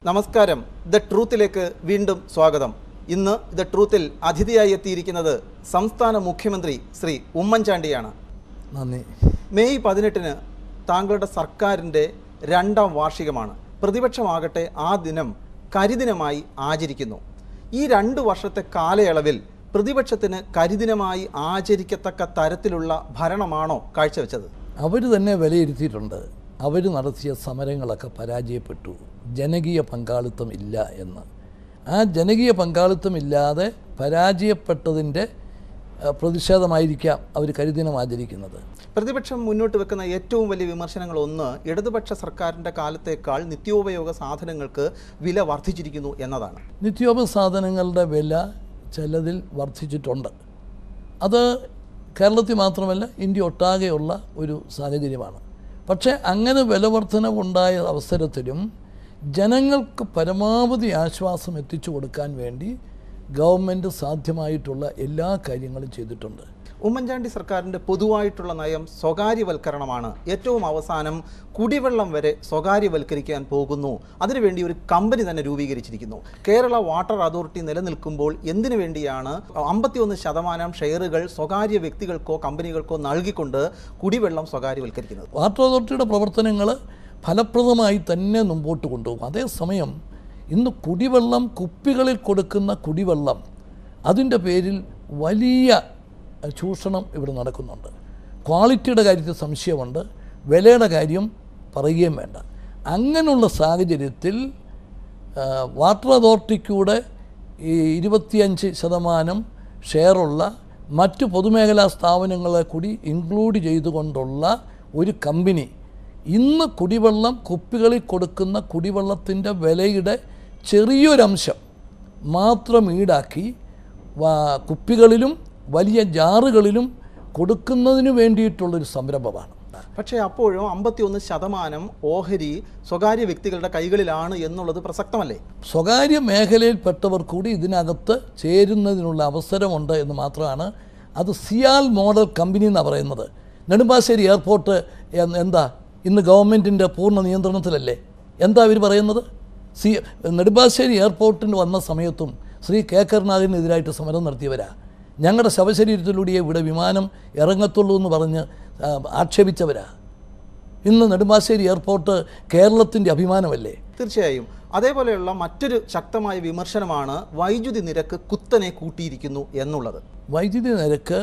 നമസ്കാരം ദ ട്രൂത്തിലേക്ക് വീണ്ടും സ്വാഗതം ഇന്ന് ദ ട്രൂത്തിൽ അതിഥിയായി എത്തിയിരിക്കുന്നത് സംസ്ഥാന മുഖ്യമന്ത്രി ശ്രീ ഉമ്മൻചാണ്ടിയാണ് നന്ദി മെയ് പതിനെട്ടിന് താങ്കളുടെ സർക്കാരിൻ്റെ രണ്ടാം വാർഷികമാണ് പ്രതിപക്ഷമാകട്ടെ ആ ദിനം കരിദിനമായി ആചരിക്കുന്നു ഈ രണ്ട് വർഷത്തെ കാലയളവിൽ പ്രതിപക്ഷത്തിന് കരിദിനമായി ആചരിക്കത്തക്ക തരത്തിലുള്ള ഭരണമാണോ കാഴ്ചവെച്ചത് അവർ തന്നെ വിലയിരുത്തിയിട്ടുണ്ട് അവർ നടത്തിയ സമരങ്ങളൊക്കെ പരാജയപ്പെട്ടു ജനകീയ പങ്കാളിത്തം ഇല്ല എന്ന് ആ ജനകീയ പങ്കാളിത്തം ഇല്ലാതെ പരാജയപ്പെട്ടതിൻ്റെ ആ, പ്രതിഷേധമായിരിക്കാം അവർ കരിദിനം ആചരിക്കുന്നത് പ്രതിപക്ഷം മുന്നോട്ട് വെക്കുന്ന ഏറ്റവും വലിയ വിമർശനങ്ങൾ ഒന്ന് ഇടതുപക്ഷ സർക്കാരിൻ്റെ കാലത്തേക്കാൾ നിത്യോപയോഗ സാധനങ്ങൾക്ക് വില വർദ്ധിച്ചിരിക്കുന്നു എന്നതാണ് നിത്യോപ സാധനങ്ങളുടെ വില ചിലതിൽ വർദ്ധിച്ചിട്ടുണ്ട് അത് കേരളത്തിൽ മാത്രമല്ല ഇന്ത്യ ഒട്ടാകെയുള്ള ഒരു സാഹചര്യമാണ് പക്ഷേ അങ്ങനെ വില വർധനവുണ്ടായ അവസരത്തിലും ജനങ്ങൾക്ക് പരമാവധി ആശ്വാസം എത്തിച്ചു കൊടുക്കാൻ വേണ്ടി ഗവൺമെൻറ് സാധ്യമായിട്ടുള്ള എല്ലാ കാര്യങ്ങളും ചെയ്തിട്ടുണ്ട് ഉമ്മൻചാണ്ടി സർക്കാരിൻ്റെ പൊതുവായിട്ടുള്ള നയം സ്വകാര്യവൽക്കരണമാണ് ഏറ്റവും അവസാനം കുടിവെള്ളം വരെ സ്വകാര്യവൽക്കരിക്കാൻ പോകുന്നു അതിനുവേണ്ടി ഒരു കമ്പനി തന്നെ രൂപീകരിച്ചിരിക്കുന്നു കേരള വാട്ടർ അതോറിറ്റി നിലനിൽക്കുമ്പോൾ എന്തിനു വേണ്ടിയാണ് അമ്പത്തിയൊന്ന് ശതമാനം ഷെയറുകൾ സ്വകാര്യ വ്യക്തികൾക്കോ കമ്പനികൾക്കോ നൽകിക്കൊണ്ട് കുടിവെള്ളം സ്വകാര്യവൽക്കരിക്കുന്നത് വാട്ടർ അതോറിറ്റിയുടെ പ്രവർത്തനങ്ങൾ ഫലപ്രദമായി തന്നെ മുമ്പോട്ട് കൊണ്ടുപോകും അതേസമയം ഇന്ന് കുടിവെള്ളം കുപ്പികളിൽ കൊടുക്കുന്ന കുടിവെള്ളം അതിൻ്റെ പേരിൽ വലിയ അഹ്, ചൂഷണം ഇവിടെ നടക്കുന്നുണ്ട് ക്വാളിറ്റിയുടെ കാര്യത്തിൽ സംശയമുണ്ട് വിലയുടെ കാര്യം പറയുകയും വേണ്ട അങ്ങനെയുള്ള സാഹചര്യത്തിൽ ആ, വാട്ടർ അതോറിറ്റിക്കൂടെ ഈ ഇരുപത്തിയഞ്ച് ശതമാനം ഷെയറുള്ള മറ്റ് പൊതുമേഖലാ സ്ഥാപനങ്ങളെ കൂടി ഇൻക്ലൂഡ് ചെയ്തുകൊണ്ടുള്ള ഒരു കമ്പനി ഇന്ന് കുടിവെള്ളം കുപ്പികളിൽ കൊടുക്കുന്ന കുടിവെള്ളത്തിൻ്റെ വിലയുടെ ചെറിയൊരംശം മാത്രം ഈടാക്കി വാ- കുപ്പികളിലും വലിയ ജാറുകളിലും കൊടുക്കുന്നതിന് വേണ്ടിയിട്ടുള്ളൊരു സംരംഭമാണ് പക്ഷേ അപ്പോഴും അമ്പത്തിയൊന്ന് ശതമാനം ഓഹരി സ്വകാര്യ വ്യക്തികളുടെ കൈകളിലാണ് എന്നുള്ളത് പ്രസക്തമല്ലേ സ്വകാര്യ മേഖലയിൽപ്പെട്ടവർ കൂടി ഇതിനകത്ത് ചേരുന്നതിനുള്ള അവസരമുണ്ട് എന്ന് മാത്രമാണ് അത് സിയാൽ മോഡൽ കമ്പനി എന്നാണ് പറയുന്നത് നെടുമ്പാശ്ശേരി എയർപോർട്ട് എൻ- എന്താ ഇന്ന് ഗവൺമെൻറ്റിൻ്റെ പൂർണ്ണ നിയന്ത്രണത്തിലല്ലേ എന്താ അവർ പറയുന്നത് സി നെടുമ്പാശ്ശേരി എയർപോർട്ടിന് വന്ന സമയത്തും ശ്രീ കെ കരുണാകരനെതിരായിട്ട് സമരം നടത്തിയവരാ ഞങ്ങളുടെ ശവശരീരത്തിലൂടെയേ ഇവിടെ വിമാനം ഇറങ്ങത്തുള്ളൂ എന്ന് പറഞ്ഞ് ആ, ആക്ഷേപിച്ചവരാ ഇന്ന് നെടുമ്പാശ്ശേരി എയർപോർട്ട് കേരളത്തിൻ്റെ അഭിമാനമല്ലേ തീർച്ചയായും അതേപോലെയുള്ള മറ്റൊരു ശക്തമായ വിമർശനമാണ് വൈദ്യുതി നിരക്ക് കുത്തനെ കൂട്ടിയിരിക്കുന്നു എന്നുള്ളത് വൈദ്യുതി നിരക്ക്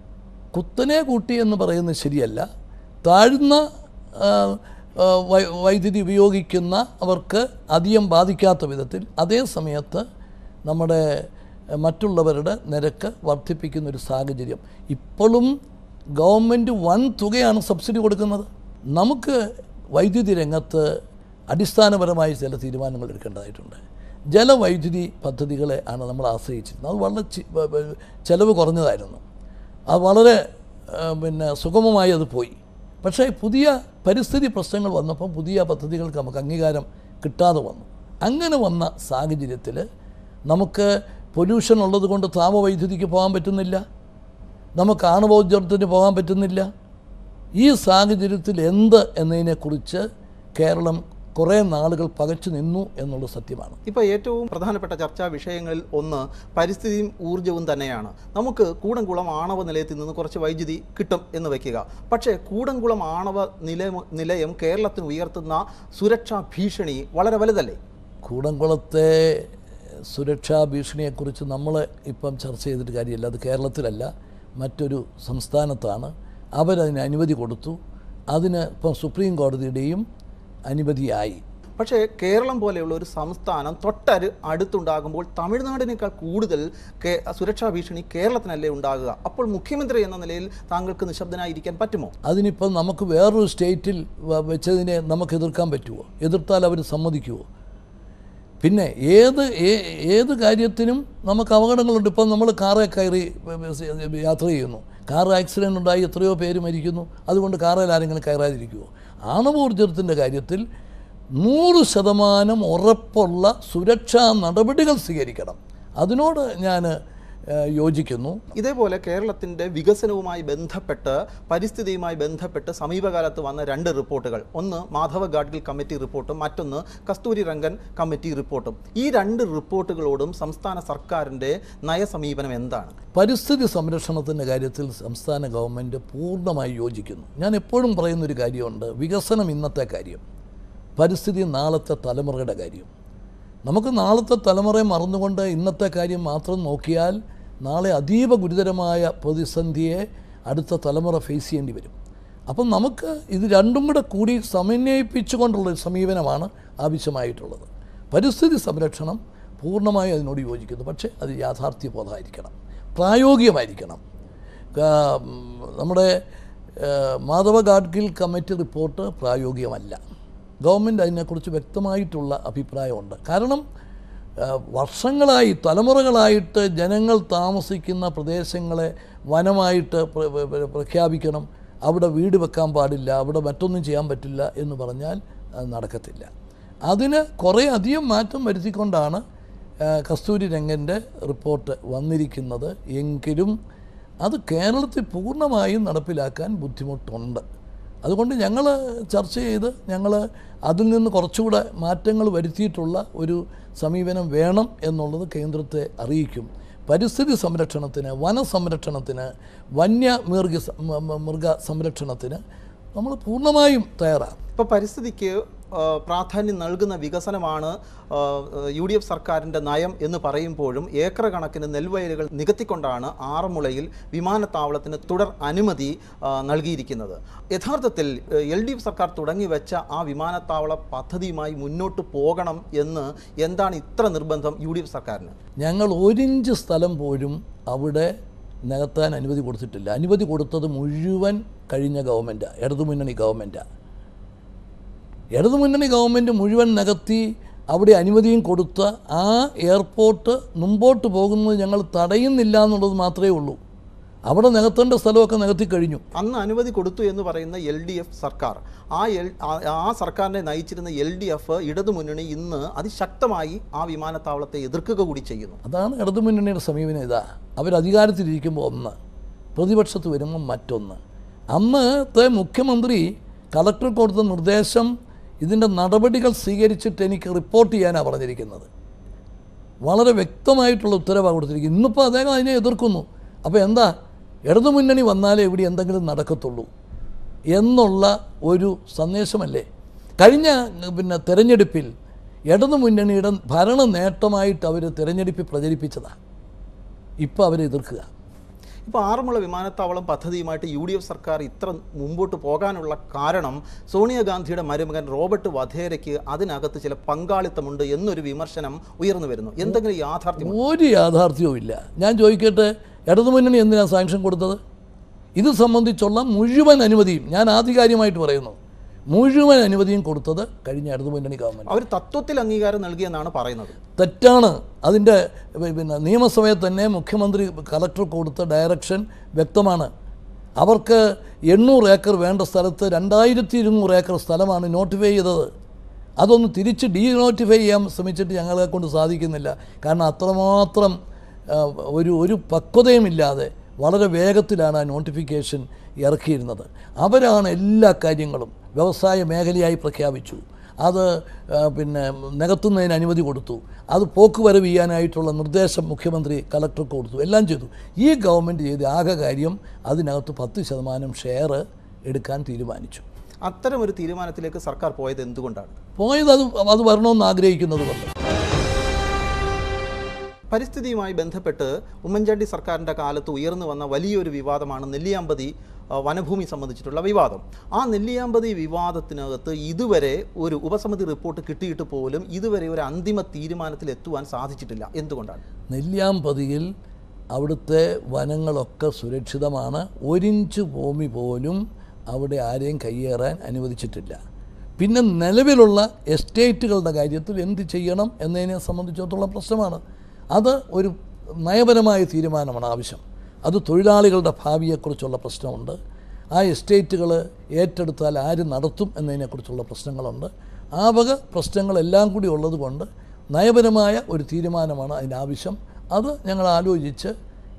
കുത്തനെ കൂട്ടി എന്ന് പറയുന്നത് ശരിയല്ല താഴ്ന്ന ആ, ആ, വൈ- വൈദ്യുതി ഉപയോഗിക്കുന്ന അവർക്ക് അധികം ബാധിക്കാത്ത വിധത്തിൽ അതേ സമയത്ത് നമ്മുടെ ആ, മറ്റുള്ളവരുടെ നിരക്ക് വർദ്ധിപ്പിക്കുന്ന ഒരു സാഹചര്യം ഇപ്പോഴും ഗവൺമെൻറ് വൻ തുകയാണ് സബ്സിഡി കൊടുക്കുന്നത് നമുക്ക് വൈദ്യുതി രംഗത്ത് അടിസ്ഥാനപരമായി ചില തീരുമാനങ്ങൾ എടുക്കേണ്ടതായിട്ടുണ്ട് ജലവൈദ്യുതി പദ്ധതികളെ ആണ് നമ്മൾ ആശ്രയിച്ചിരുന്നത് അത് വളരെ ചി- വ- വ- ചെലവ് കുറഞ്ഞതായിരുന്നു അത് വളരെ ആ, പിന്നെ സുഗമമായി അത് പോയി പക്ഷേ പുതിയ പരിസ്ഥിതി പ്രശ്നങ്ങൾ വന്നപ്പോൾ പുതിയ പദ്ധതികൾക്ക് നമുക്ക് അംഗീകാരം കിട്ടാതെ വന്നു അങ്ങനെ വന്ന സാഹചര്യത്തിൽ നമുക്ക് പൊല്യൂഷൻ ഉള്ളത് കൊണ്ട് താപവൈദ്യുതിക്ക് പോകാൻ പറ്റുന്നില്ല നമുക്ക് ആണവോർജ്ജത്തിന് പോകാൻ പറ്റുന്നില്ല ഈ സാഹചര്യത്തിൽ എന്ത് എന്നതിനെക്കുറിച്ച് കേരളം കുറേ നാളുകൾ പകച്ചു നിന്നു എന്നുള്ളത് സത്യമാണ് ഇപ്പോൾ ഏറ്റവും പ്രധാനപ്പെട്ട ചർച്ചാ വിഷയങ്ങളിൽ ഒന്ന് പരിസ്ഥിതിയും ഊർജ്ജവും തന്നെയാണ് നമുക്ക് കൂടംകുളം ആണവ നിലയത്തിൽ നിന്ന് കുറച്ച് വൈദ്യുതി കിട്ടും എന്ന് വയ്ക്കുക പക്ഷേ കൂടംകുളം ആണവ നിലയം നിലയം കേരളത്തിന് ഉയർത്തുന്ന സുരക്ഷാ ഭീഷണി വളരെ വലുതല്ലേ കൂടംകുളത്തെ സുരക്ഷാ ഭീഷണിയെക്കുറിച്ച് നമ്മൾ ഇപ്പം ചർച്ച ചെയ്തിട്ട് കാര്യമില്ല അത് കേരളത്തിലല്ല മറ്റൊരു സംസ്ഥാനത്താണ് അവരതിന് അനുമതി കൊടുത്തു അതിന് ഇപ്പം സുപ്രീം കോടതിയുടെയും അനുമതിയായി പക്ഷേ കേരളം പോലെയുള്ള ഒരു സംസ്ഥാനം തൊട്ടരു അടുത്തുണ്ടാകുമ്പോൾ തമിഴ്നാടിനേക്കാൾ കൂടുതൽ കേ സുരക്ഷാ ഭീഷണി കേരളത്തിനല്ലേ ഉണ്ടാകുക അപ്പോൾ മുഖ്യമന്ത്രി എന്ന നിലയിൽ താങ്കൾക്ക് നിശബ്ദനായിരിക്കാൻ പറ്റുമോ അതിനിപ്പം നമുക്ക് വേറൊരു സ്റ്റേറ്റിൽ വ- വെച്ചതിനെ നമുക്ക് എതിർക്കാൻ പറ്റുമോ എതിർത്താൽ അവർ സമ്മതിക്കുമോ പിന്നെ ഏത് ഏ- ഏത് കാര്യത്തിനും നമുക്ക് അപകടങ്ങളുണ്ട് ഇപ്പം നമ്മൾ കാറെ കയറി യാത്ര ചെയ്യുന്നു കാർ ആക്സിഡൻ്റ് ഉണ്ടായി എത്രയോ പേര് മരിക്കുന്നു അതുകൊണ്ട് കാറിൽ ആരെങ്കിലും കയറാതിരിക്കുമോ ആണവോർജ്ജത്തിൻ്റെ കാര്യത്തിൽ നൂറ് ശതമാനം ഉറപ്പുള്ള സുരക്ഷാ നടപടികൾ സ്വീകരിക്കണം അതിനോട് ഞാൻ ഏഹ്, യോജിക്കുന്നു ഇതേപോലെ കേരളത്തിന്റെ വികസനവുമായി ബന്ധപ്പെട്ട് പരിസ്ഥിതിയുമായി ബന്ധപ്പെട്ട് സമീപകാലത്ത് വന്ന രണ്ട് റിപ്പോർട്ടുകൾ ഒന്ന് മാധവ ഗാഡ്ഗിൽ കമ്മിറ്റി റിപ്പോർട്ടും മറ്റൊന്ന് കസ്തൂരി രംഗൻ കമ്മിറ്റി റിപ്പോർട്ടും ഈ രണ്ട് റിപ്പോർട്ടുകളോടും സംസ്ഥാന സർക്കാരിന്റെ നയസമീപനം എന്താണ് പരിസ്ഥിതി സംരക്ഷണത്തിൻ്റെ കാര്യത്തിൽ സംസ്ഥാന ഗവൺമെൻറ് പൂർണ്ണമായി യോജിക്കുന്നു ഞാൻ എപ്പോഴും പറയുന്നൊരു കാര്യമുണ്ട് വികസനം ഇന്നത്തെ കാര്യം പരിസ്ഥിതി നാളത്തെ തലമുറയുടെ കാര്യം നമുക്ക് നാളത്തെ തലമുറയെ മറന്നുകൊണ്ട് ഇന്നത്തെ കാര്യം മാത്രം നോക്കിയാൽ നാളെ അതീവ ഗുരുതരമായ പ്രതിസന്ധിയെ അടുത്ത തലമുറ ഫേസ് ചെയ്യേണ്ടി വരും അപ്പം നമുക്ക് ഇത് രണ്ടും കൂടെ കൂടി സമന്വയിപ്പിച്ചുകൊണ്ടുള്ള ഒരു സമീപനമാണ് ആവശ്യമായിട്ടുള്ളത് പരിസ്ഥിതി സംരക്ഷണം പൂർണ്ണമായും അതിനോട് യോജിക്കുന്നു പക്ഷേ അത് യാഥാർത്ഥ്യബോധമായിരിക്കണം പ്രായോഗികമായിരിക്കണം കാ- ഉം, നമ്മുടെ ഏഹ്, മാധവ ഗാഡ്ഗിൽ കമ്മിറ്റി റിപ്പോർട്ട് പ്രായോഗികമല്ല ഗവൺമെൻറ് അതിനെക്കുറിച്ച് വ്യക്തമായിട്ടുള്ള അഭിപ്രായമുണ്ട് കാരണം ഏഹ്, വർഷങ്ങളായി തലമുറകളായിട്ട് ജനങ്ങൾ താമസിക്കുന്ന പ്രദേശങ്ങളെ വനമായിട്ട് പ്ര- പ്ര- പ്ര- പ്രഖ്യാപിക്കണം അവിടെ വീട് വെക്കാൻ പാടില്ല അവിടെ മറ്റൊന്നും ചെയ്യാൻ പറ്റില്ല എന്ന് പറഞ്ഞാൽ അത് നടക്കത്തില്ല അതിന് കുറേ അധികം മാറ്റം വരുത്തിക്കൊണ്ടാണ് ഏഹ്, കസ്തൂരി രംഗൻ്റെ റിപ്പോർട്ട് വന്നിരിക്കുന്നത് എങ്കിലും അത് കേരളത്തിൽ പൂർണ്ണമായും നടപ്പിലാക്കാൻ ബുദ്ധിമുട്ടുണ്ട് അതുകൊണ്ട് ഞങ്ങൾ ചർച്ച ചെയ്ത് ഞങ്ങൾ അതിൽ നിന്ന് കുറച്ചുകൂടെ മാറ്റങ്ങൾ വരുത്തിയിട്ടുള്ള ഒരു സമീപനം വേണം എന്നുള്ളത് കേന്ദ്രത്തെ അറിയിക്കും പരിസ്ഥിതി സംരക്ഷണത്തിന് വനസംരക്ഷണത്തിന് വന്യമൃഗ സ- മ- മ- മൃഗ സംരക്ഷണത്തിന് നമ്മൾ പൂർണ്ണമായും തയ്യാറാണ് ഇപ്പോൾ പരിസ്ഥിതിക്ക് ആ, പ്രാധാന്യം നൽകുന്ന വികസനമാണ് യു ഡി എഫ് സർക്കാരിൻ്റെ നയം എന്ന് പറയുമ്പോഴും ഏക്കർ കണക്കിന് നെൽവയലുകൾ നികത്തിക്കൊണ്ടാണ് ആറന്മുളയിൽ വിമാനത്താവളത്തിന് തുടർ അനുമതി ആ, നൽകിയിരിക്കുന്നത് യഥാർത്ഥത്തിൽ എൽ ഡി എഫ് സർക്കാർ തുടങ്ങി വെച്ച ആ വിമാനത്താവള പദ്ധതിയുമായി മുന്നോട്ട് പോകണം എന്ന് എന്താണ് ഇത്ര നിർബന്ധം യു ഡി എഫ് സർക്കാരിന് ഞങ്ങൾ ഒരിഞ്ച് സ്ഥലം പോലും അവിടെ നികത്താൻ അനുമതി കൊടുത്തിട്ടില്ല അനുമതി കൊടുത്തത് മുഴുവൻ കഴിഞ്ഞ ഗവൺമെൻറ്റാണ് ഇടതുമുന്നണി ഗവൺമെൻറ്റാണ് ഇടതുമുന്നണി ഗവൺമെൻറ് മുഴുവൻ നികത്തി അവിടെ അനുമതിയും കൊടുത്ത ആ എയർപോർട്ട് മുമ്പോട്ട് പോകുന്നത് ഞങ്ങൾ തടയുന്നില്ല എന്നുള്ളത് മാത്രമേ ഉള്ളൂ അവിടെ നികത്തേണ്ട സ്ഥലമൊക്കെ നികത്തി കഴിഞ്ഞു അന്ന് അനുമതി കൊടുത്തു എന്ന് പറയുന്ന എൽ ഡി എഫ് സർക്കാർ ആ എൽ ആ- ആ സർക്കാരിനെ നയിച്ചിരുന്ന എൽ ഡി എഫ് ഇടതുമുന്നണി ഇന്ന് അതിശക്തമായി ആ വിമാനത്താവളത്തെ എതിർക്കുക കൂടി ചെയ്യുന്നു അതാണ് ഇടതുമുന്നണിയുടെ സമീപനം ഇതാ അവർ അധികാരത്തിലിരിക്കുമ്പോൾ ഒന്ന് പ്രതിപക്ഷത്ത് വരുമ്പോൾ മറ്റൊന്ന് അന്നത്തെ മുഖ്യമന്ത്രി കളക്ടർ കൊടുത്ത നിർദ്ദേശം ഇതിൻ്റെ നടപടികൾ സ്വീകരിച്ചിട്ട് എനിക്ക് റിപ്പോർട്ട് ചെയ്യാനാണ് പറഞ്ഞിരിക്കുന്നത് വളരെ വ്യക്തമായിട്ടുള്ള ഉത്തരവാണ് കൊടുത്തിരിക്കുന്നത് ഇന്നിപ്പോൾ അദ്ദേഹം അതിനെ എതിർക്കുന്നു അപ്പോൾ എന്താ ഇടതുമുന്നണി വന്നാലേ ഇവിടെ എന്തെങ്കിലും നടക്കത്തുള്ളൂ എന്നുള്ള ഒരു സന്ദേശമല്ലേ കഴിഞ്ഞ പിന്നെ തെരഞ്ഞെടുപ്പിൽ ഇടതുമുന്നണിയുടെ ഭരണ നേട്ടമായിട്ട് അവർ തെരഞ്ഞെടുപ്പിൽ പ്രചരിപ്പിച്ചതാണ് ഇപ്പോൾ അവരെ എതിർക്കുക ഇപ്പോൾ ആറന്മുള വിമാനത്താവളം പദ്ധതിയുമായിട്ട് യു ഡി എഫ് സർക്കാർ ഇത്ര മുമ്പോട്ട് പോകാനുള്ള കാരണം സോണിയാഗാന്ധിയുടെ മരുമകൻ റോബർട്ട് വധേരയ്ക്ക് അതിനകത്ത് ചില പങ്കാളിത്തമുണ്ട് എന്നൊരു വിമർശനം ഉയർന്നു വരുന്നു എന്തെങ്കിലും യാഥാർത്ഥ്യം ഒരു യാഥാർത്ഥ്യവും ഇല്ല ഞാൻ ചോദിക്കട്ടെ ഇടതുമുന്നണി എന്തിനാണ് സാങ്ഷൻ കൊടുത്തത് ഇത് സംബന്ധിച്ചുള്ള മുഴുവൻ അനുമതിയും ഞാൻ ആധികാരികമായിട്ട് പറയുന്നു മുഴുവൻ അനുമതിയും കൊടുത്തത് കഴിഞ്ഞ ഇടതുമുന്നണി ഗവൺമെൻറ് അവർ തത്വത്തിൽ അംഗീകാരം നൽകിയെന്നാണ് പറയുന്നത് തെറ്റാണ് അതിൻ്റെ പിന്നെ നിയമസഭയിൽ തന്നെ മുഖ്യമന്ത്രി കളക്ടർ കൊടുത്ത ഡയറക്ഷൻ വ്യക്തമാണ് അവർക്ക് എണ്ണൂറ് ഏക്കർ വേണ്ട സ്ഥലത്ത് രണ്ടായിരത്തി ഇരുന്നൂറ് ഏക്കർ സ്ഥലമാണ് നോട്ടിഫൈ ചെയ്തത് അതൊന്ന് തിരിച്ച് ഡീനോട്ടിഫൈ ചെയ്യാൻ ശ്രമിച്ചിട്ട് ഞങ്ങളെ കൊണ്ട് സാധിക്കുന്നില്ല കാരണം അത്രമാത്രം ആ, ഒരു ഒരു പക്വതയുമില്ലാതെ വളരെ വേഗത്തിലാണ് ആ നോട്ടിഫിക്കേഷൻ ഇറക്കിയിരുന്നത് അവരാണ് എല്ലാ കാര്യങ്ങളും വ്യവസായ മേഖലയായി പ്രഖ്യാപിച്ചു അത് ആ, പിന്നെ നികത്തുന്നതിന് അനുമതി കൊടുത്തു അത് പോക്കുവരവ് ചെയ്യാനായിട്ടുള്ള നിർദ്ദേശം മുഖ്യമന്ത്രി കലക്ടർക്ക് കൊടുത്തു എല്ലാം ചെയ്തു ഈ ഗവൺമെൻറ് ചെയ്ത ആകെ കാര്യം അതിനകത്ത് പത്ത് ശതമാനം ഷെയർ എടുക്കാൻ തീരുമാനിച്ചു അത്തരം ഒരു തീരുമാനത്തിലേക്ക് സർക്കാർ പോയത് എന്തുകൊണ്ടാണ് പോയത് അത് അത് വരണമെന്ന് ആഗ്രഹിക്കുന്നത് കൊണ്ട് പരിസ്ഥിതിയുമായി ബന്ധപ്പെട്ട് ഉമ്മൻചാണ്ടി സർക്കാരിൻ്റെ കാലത്ത് ഉയർന്നു വന്ന വലിയൊരു വിവാദമാണ് നെല്ലിയാമ്പതി ആ, വനഭൂമി സംബന്ധിച്ചിട്ടുള്ള വിവാദം ആ നെല്ലിയാമ്പതി വിവാദത്തിനകത്ത് ഇതുവരെ ഒരു ഉപസമിതി റിപ്പോർട്ട് കിട്ടിയിട്ട് പോലും ഇതുവരെ ഒരു അന്തിമ തീരുമാനത്തിൽ എത്തുവാൻ സാധിച്ചിട്ടില്ല എന്തുകൊണ്ടാണ് നെല്ലിയാമ്പതിയിൽ അവിടുത്തെ വനങ്ങളൊക്കെ സുരക്ഷിതമാണ് ഒരിഞ്ച് ഭൂമി പോലും അവിടെ ആരെയും കയ്യേറാൻ അനുവദിച്ചിട്ടില്ല പിന്നെ നിലവിലുള്ള എസ്റ്റേറ്റുകളുടെ കാര്യത്തിൽ എന്ത് ചെയ്യണം എന്നതിനെ സംബന്ധിച്ചിടത്തോളം പ്രശ്നമാണ് അത് ഒരു നയപരമായ തീരുമാനമാണ് ആവശ്യം അത് തൊഴിലാളികളുടെ ഭാവിയെക്കുറിച്ചുള്ള പ്രശ്നമുണ്ട് ആ എസ്റ്റേറ്റുകൾ ഏറ്റെടുത്താൽ ആര് നടത്തും എന്നതിനെക്കുറിച്ചുള്ള പ്രശ്നങ്ങളുണ്ട് ആ വക പ്രശ്നങ്ങളെല്ലാം കൂടി ഉള്ളത് കൊണ്ട് നയപരമായ ഒരു തീരുമാനമാണ് അതിനാവശ്യം അത് ഞങ്ങൾ ആലോചിച്ച്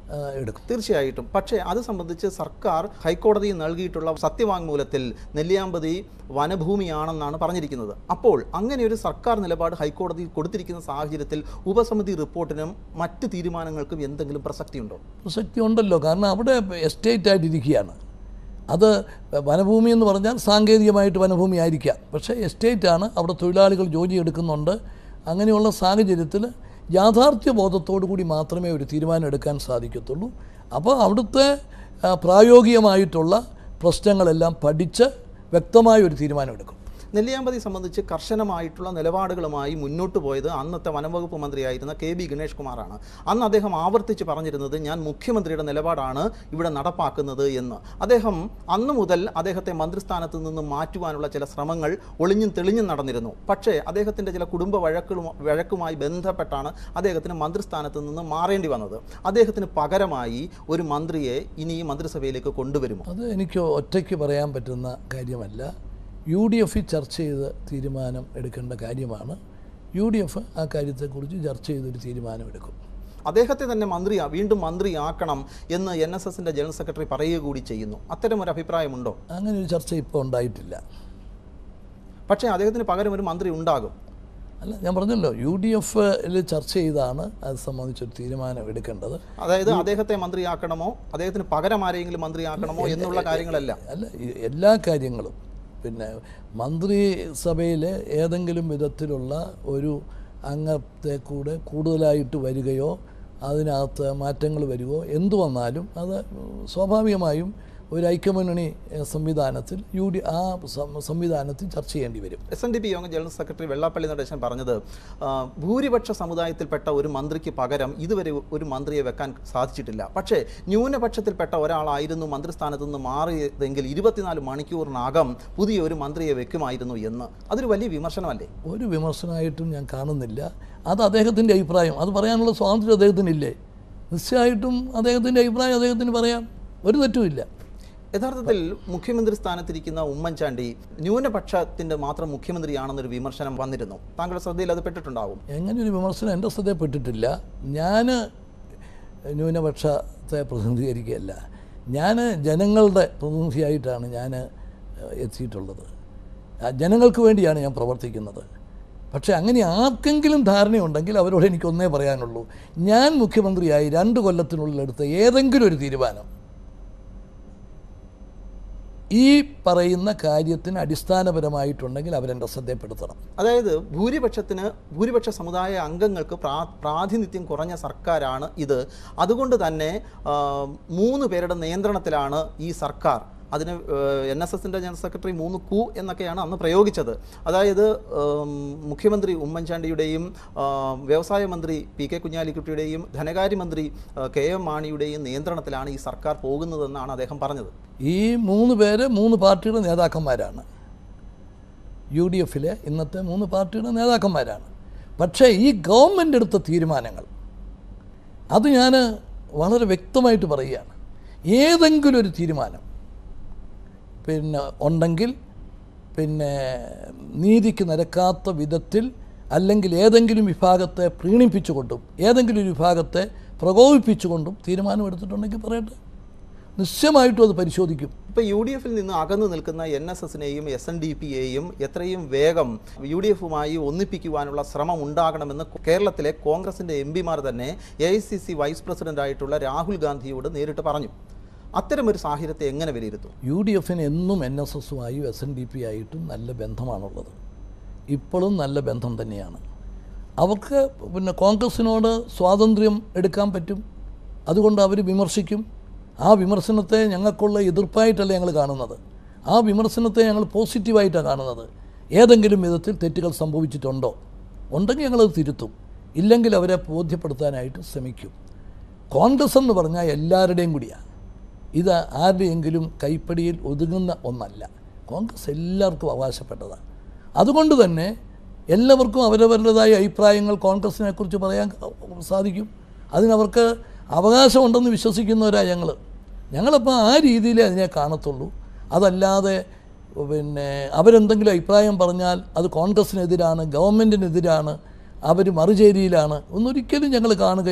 ആ, എടുക്കും തീർച്ചയായിട്ടും പക്ഷേ അത് സംബന്ധിച്ച് സർക്കാർ ഹൈക്കോടതിയിൽ നൽകിയിട്ടുള്ള സത്യവാങ്മൂലത്തിൽ നെല്ലിയാമ്പതി വനഭൂമിയാണെന്നാണ് പറഞ്ഞിരിക്കുന്നത് അപ്പോൾ അങ്ങനെ ഒരു സർക്കാർ നിലപാട് ഹൈക്കോടതിയിൽ കൊടുത്തിരിക്കുന്ന സാഹചര്യത്തിൽ ഉപസമിതി റിപ്പോർട്ടിനും മറ്റ് തീരുമാനങ്ങൾക്കും എന്തെങ്കിലും പ്രസക്തിയുണ്ടോ പ്രസക്തി ഉണ്ടല്ലോ കാരണം അവിടെ എസ്റ്റേറ്റ് ആയിട്ടിരിക്കുകയാണ് അത് വനഭൂമി എന്ന് പറഞ്ഞാൽ സാങ്കേതികമായിട്ട് വനഭൂമി ആയിരിക്കാം പക്ഷേ എസ്റ്റേറ്റാണ് അവിടെ തൊഴിലാളികൾ ജോലി എടുക്കുന്നുണ്ട് അങ്ങനെയുള്ള സാഹചര്യത്തിൽ യാഥാർത്ഥ്യ ബോധത്തോടു കൂടി മാത്രമേ ഒരു തീരുമാനം എടുക്കാൻ സാധിക്കത്തുള്ളൂ അപ്പോൾ അവിടുത്തെ ആ, പ്രായോഗികമായിട്ടുള്ള പ്രശ്നങ്ങളെല്ലാം പഠിച്ച് വ്യക്തമായ ഒരു തീരുമാനം എടുക്കും നെല്ലിയാമ്പതി സംബന്ധിച്ച് കർശനമായിട്ടുള്ള നിലപാടുകളുമായി മുന്നോട്ട് പോയത് അന്നത്തെ വനംവകുപ്പ് മന്ത്രിയായിരുന്ന കെ ബി ഗണേഷ് കുമാറാണ് അന്ന് അദ്ദേഹം ആവർത്തിച്ച് പറഞ്ഞിരുന്നത് ഞാൻ മുഖ്യമന്ത്രിയുടെ നിലപാടാണ് ഇവിടെ നടപ്പാക്കുന്നത് എന്ന് അദ്ദേഹം അന്ന് മുതൽ അദ്ദേഹത്തെ മന്ത്രിസ്ഥാനത്ത് നിന്ന് മാറ്റുവാനുള്ള ചില ശ്രമങ്ങൾ ഒളിഞ്ഞും തെളിഞ്ഞും നടന്നിരുന്നു പക്ഷേ അദ്ദേഹത്തിൻ്റെ ചില കുടുംബ വഴക്കുകളും വഴക്കുമായി ബന്ധപ്പെട്ടാണ് അദ്ദേഹത്തിന് മന്ത്രിസ്ഥാനത്ത് നിന്ന് മാറേണ്ടി വന്നത് അദ്ദേഹത്തിന് പകരമായി ഒരു മന്ത്രിയെ ഇനി ഈ മന്ത്രിസഭയിലേക്ക് കൊണ്ടുവരുമോ അത് എനിക്ക് ഒറ്റയ്ക്ക് പറയാൻ പറ്റുന്ന കാര്യമല്ല യു ഡി എഫിൽ ചർച്ച ചെയ്ത് തീരുമാനം എടുക്കേണ്ട കാര്യമാണ് യു ഡി എഫ് ആ കാര്യത്തെക്കുറിച്ച് ചർച്ച ചെയ്തൊരു തീരുമാനം എടുക്കും അദ്ദേഹത്തെ തന്നെ മന്ത്രി വീണ്ടും മന്ത്രിയാക്കണം എന്ന് എൻ എസ് എസിൻ്റെ ജനറൽ സെക്രട്ടറി പറയുക കൂടി ചെയ്യുന്നു അത്തരമൊരു അഭിപ്രായമുണ്ടോ അങ്ങനെ ഒരു ചർച്ച ഇപ്പോൾ ഉണ്ടായിട്ടില്ല പക്ഷേ അദ്ദേഹത്തിന് പകരം ഒരു മന്ത്രി ഉണ്ടാകും അല്ല ഞാൻ പറഞ്ഞല്ലോ യു ഡി എഫിൽ ചർച്ച ചെയ്താണ് അത് സംബന്ധിച്ചൊരു തീരുമാനം എടുക്കേണ്ടത് അതായത് അദ്ദേഹത്തെ മന്ത്രിയാക്കണമോ അദ്ദേഹത്തിന് പകരം ആരെങ്കിലും മന്ത്രിയാക്കണമോ എന്നുള്ള കാര്യങ്ങളല്ല അല്ല ഈ എല്ലാ കാര്യങ്ങളും പിന്നെ മന്ത്രിസഭയിൽ ഏതെങ്കിലും വിധത്തിലുള്ള ഒരു അംഗത്തെ കൂടെ കൂടുതലായിട്ട് വരികയോ അതിനകത്ത് മാറ്റങ്ങൾ വരികയോ എന്തു വന്നാലും അത് സ്വാഭാവികമായും ഒരു ഐക്യമുന്നണി എഹ്, സംവിധാനത്തിൽ യു ഡി ആ സം- സംവിധാനത്തിൽ ചർച്ച ചെയ്യേണ്ടി വരും എസ് എൻ ഡി പി യോഗം ജനറൽ സെക്രട്ടറി വെള്ളാപ്പള്ളി നടേശൻ പറഞ്ഞത് ആ, ഭൂരിപക്ഷ സമുദായത്തിൽപ്പെട്ട ഒരു മന്ത്രിക്ക് പകരം ഇതുവരെ ഒരു മന്ത്രിയെ വെക്കാൻ സാധിച്ചിട്ടില്ല പക്ഷേ ന്യൂനപക്ഷത്തിൽപ്പെട്ട ഒരാളായിരുന്നു മന്ത്രിസ്ഥാനത്ത് നിന്ന് മാറിയതെങ്കിൽ ഇരുപത്തിനാല് മണിക്കൂറിനകം പുതിയ ഒരു മന്ത്രിയെ വെക്കുമായിരുന്നു എന്ന് അതൊരു വലിയ വിമർശനമല്ലേ ഒരു വിമർശനമായിട്ടും ഞാൻ കാണുന്നില്ല അത് അദ്ദേഹത്തിൻ്റെ അഭിപ്രായം അത് പറയാനുള്ള സ്വാതന്ത്ര്യം അദ്ദേഹത്തിനില്ലേ നിശ്ചയമായിട്ടും അദ്ദേഹത്തിൻ്റെ അഭിപ്രായം അദ്ദേഹത്തിന് പറയാം ഒരു തെറ്റുമില്ല യഥാർത്ഥത്തിൽ മുഖ്യമന്ത്രി സ്ഥാനത്തിരിക്കുന്ന ഉമ്മൻചാണ്ടി ന്യൂനപക്ഷത്തിന്റെ മാത്രം മുഖ്യമന്ത്രിയാണെന്നൊരു വിമർശനം വന്നിരുന്നു താങ്കളുടെ ശ്രദ്ധയിൽ അത് പെട്ടിട്ടുണ്ടാവും എങ്ങനെ ഒരു വിമർശനം എൻ്റെ ശ്രദ്ധയിൽപ്പെട്ടിട്ടില്ല ഞാൻ ന്യൂനപക്ഷത്തെ പ്രതിനിധീകരിക്കുകയല്ല ഞാൻ ജനങ്ങളുടെ പ്രതിനിധിയായിട്ടാണ് ഞാൻ എത്തിയിട്ടുള്ളത് ആ ജനങ്ങൾക്ക് വേണ്ടിയാണ് ഞാൻ പ്രവർത്തിക്കുന്നത് പക്ഷേ അങ്ങനെ ആർക്കെങ്കിലും ധാരണയുണ്ടെങ്കിൽ അവരോട് എനിക്കൊന്നേ പറയാനുള്ളൂ ഞാൻ മുഖ്യമന്ത്രിയായി രണ്ട് കൊല്ലത്തിനുള്ളിൽ എടുത്ത ഏതെങ്കിലും ഒരു തീരുമാനം ഈ പറയുന്ന കാര്യത്തിന് അടിസ്ഥാനപരമായിട്ടുണ്ടെങ്കിൽ അവരെൻ്റെ ശ്രദ്ധയപ്പെടുത്തണം അതായത് ഭൂരിപക്ഷത്തിന് ഭൂരിപക്ഷ സമുദായ അംഗങ്ങൾക്ക് പ്രാ പ്രാതിനിധ്യം കുറഞ്ഞ സർക്കാരാണ് ഇത് അതുകൊണ്ട് തന്നെ ആ, മൂന്ന് പേരുടെ നിയന്ത്രണത്തിലാണ് ഈ സർക്കാർ അതിന് എൻ എസ് എസിൻ്റെ ജനറൽ സെക്രട്ടറി മൂന്ന് കു എന്നൊക്കെയാണ് അന്ന് പ്രയോഗിച്ചത് അതായത് ഉം, മുഖ്യമന്ത്രി ഉമ്മൻചാണ്ടിയുടെയും ആ, വ്യവസായ മന്ത്രി പി കെ കുഞ്ഞാലിക്കുട്ടിയുടെയും ധനകാര്യമന്ത്രി ആ, കെ എം മാണിയുടെയും നിയന്ത്രണത്തിലാണ് ഈ സർക്കാർ പോകുന്നതെന്നാണ് അദ്ദേഹം പറഞ്ഞത് ഈ മൂന്ന് പേര് മൂന്ന് പാർട്ടിയുടെ നേതാക്കന്മാരാണ് യു ഡി എഫിലെ ഇന്നത്തെ മൂന്ന് പാർട്ടിയുടെ നേതാക്കന്മാരാണ് പക്ഷേ ഈ ഗവൺമെൻറ് എടുത്ത തീരുമാനങ്ങൾ അത് ഞാൻ വളരെ വ്യക്തമായിട്ട് പറയുകയാണ് ഏതെങ്കിലും ഒരു തീരുമാനം പിന്നെ ഉണ്ടെങ്കിൽ പിന്നെ നീതിക്ക് നിരക്കാത്ത വിധത്തിൽ അല്ലെങ്കിൽ ഏതെങ്കിലും വിഭാഗത്തെ പ്രീണിപ്പിച്ചുകൊണ്ടും ഏതെങ്കിലും ഒരു വിഭാഗത്തെ പ്രകോപിപ്പിച്ചുകൊണ്ടും തീരുമാനമെടുത്തിട്ടുണ്ടെങ്കിൽ പറയട്ടെ നിശ്ചയമായിട്ടും അത് പരിശോധിക്കും ഇപ്പോൾ യു ഡി എഫിൽ നിന്ന് അകന്നു നിൽക്കുന്ന എൻ എസ് എസിനെയും എസ് എൻ ഡി പിയെയും എത്രയും വേഗം യു ഡി എഫുമായി ഒന്നിപ്പിക്കുവാനുള്ള ശ്രമം ഉണ്ടാകണമെന്ന് കേരളത്തിലെ കോൺഗ്രസിൻ്റെ എം പിമാർ തന്നെ A I C C vice പ്രസിഡന്റായിട്ടുള്ള രാഹുൽ ഗാന്ധിയോട് നേരിട്ട് പറഞ്ഞു അത്തരമൊരു സാഹചര്യത്തെ എങ്ങനെ വിലയിരുത്തും യു ഡി എഫിന് എന്നും എൻ എസ് എസുമായും എസ് എൻ ഡി പി ആയിട്ടും നല്ല ബന്ധമാണുള്ളത് ഇപ്പോഴും നല്ല ബന്ധം തന്നെയാണ് അവർക്ക് പിന്നെ കോൺഗ്രസിനോട് സ്വാതന്ത്ര്യം എടുക്കാൻ പറ്റും അതുകൊണ്ട് അവർ വിമർശിക്കും ആ വിമർശനത്തെ ഞങ്ങൾക്കുള്ള എതിർപ്പായിട്ടല്ല ഞങ്ങൾ കാണുന്നത് ആ വിമർശനത്തെ ഞങ്ങൾ പോസിറ്റീവായിട്ടാണ് കാണുന്നത് ഏതെങ്കിലും വിധത്തിൽ തെറ്റുകൾ സംഭവിച്ചിട്ടുണ്ടോ ഉണ്ടെങ്കിൽ ഞങ്ങളത് തിരുത്തും ഇല്ലെങ്കിൽ അവരെ ബോധ്യപ്പെടുത്താനായിട്ട് ശ്രമിക്കും കോൺഗ്രസ് എന്ന് പറഞ്ഞാൽ എല്ലാവരുടെയും കൂടിയാണ് ഇത് ആരുടെയെങ്കിലും കൈപ്പടിയിൽ ഒതുങ്ങുന്ന ഒന്നല്ല കോൺഗ്രസ് എല്ലാവർക്കും അവകാശപ്പെട്ടതാണ് അതുകൊണ്ട് തന്നെ എല്ലാവർക്കും അവരവരുടേതായ അഭിപ്രായങ്ങൾ കോൺഗ്രസിനെ കുറിച്ച് പറയാൻ സാധിക്കും അതിനവർക്ക് അവകാശമുണ്ടെന്ന് വിശ്വസിക്കുന്നവരാണ് ഞങ്ങൾ ഞങ്ങളപ്പോൾ ആ രീതിയിലേ അതിനെ കാണത്തുള്ളൂ അതല്ലാതെ പിന്നെ അവരെന്തെങ്കിലും അഭിപ്രായം പറഞ്ഞാൽ അത് കോൺഗ്രസിനെതിരാണ് ഗവൺമെൻറ്റിനെതിരാണ് അവർ മറുചേരിയിലാണ് ഒന്നൊരിക്കലും ഞങ്ങൾ കാണുകയോ